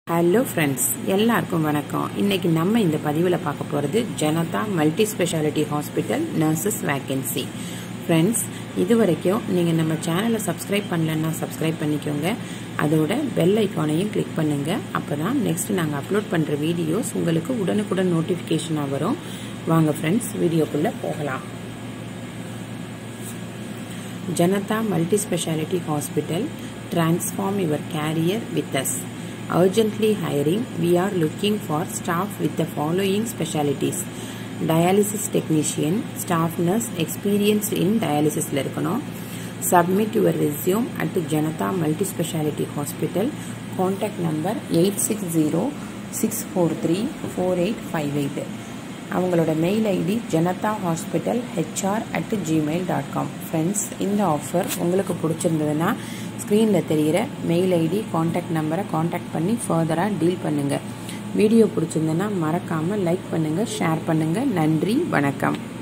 Hello friends எல்லாருக்கும் வணக்கம் இன்னைக்கு நம்ம இந்த பதிவில் பார்க்க போகிறது Janata multi speciality hospital nurses vacancy friends இது வரைக்கும் நீங்கள் நம்ம சேனலை சப்ஸ்கிரைப் பண்ணலன்னா சப்ஸ்கிரைப் பண்ணிக்கோங்க அதோட பெல் ஐக்கானையும் கிளிக் பண்ணுங்கள் அப்போ தான் நெக்ஸ்ட் நாங்கள் அப்லோட் பண்ணுற வீடியோஸ் உங்களுக்கு உடனுக்குடன் நோட்டிஃபிகேஷனாக வரும் வாங்க ஃப்ரெண்ட்ஸ் வீடியோக்குள்ளே போகலாம் Janata multi speciality hospital transform your career with us. Urgently hiring, we are looking for staff with the following specialties. Dialysis technician, staff nurse experienced in dialysis இருக்கணும் submit your resume at Janata Multi Speciality Hospital contact number 860 643 4858 அவங்களோட mail ID Janata hospital HR at Gmail dot com friends இந்த offer உங்களுக்கு பிடிச்சிருந்ததுன்னா ஸ்க்ரீனில் தெரிகிற mail ID contact நம்பரை contact பண்ணி ஃபர்தராக டீல் பண்ணுங்கள் வீடியோ பிடிச்சிருந்ததுன்னா மறக்காமல் லைக் பண்ணுங்கள் ஷேர் பண்ணுங்கள் நன்றி வணக்கம்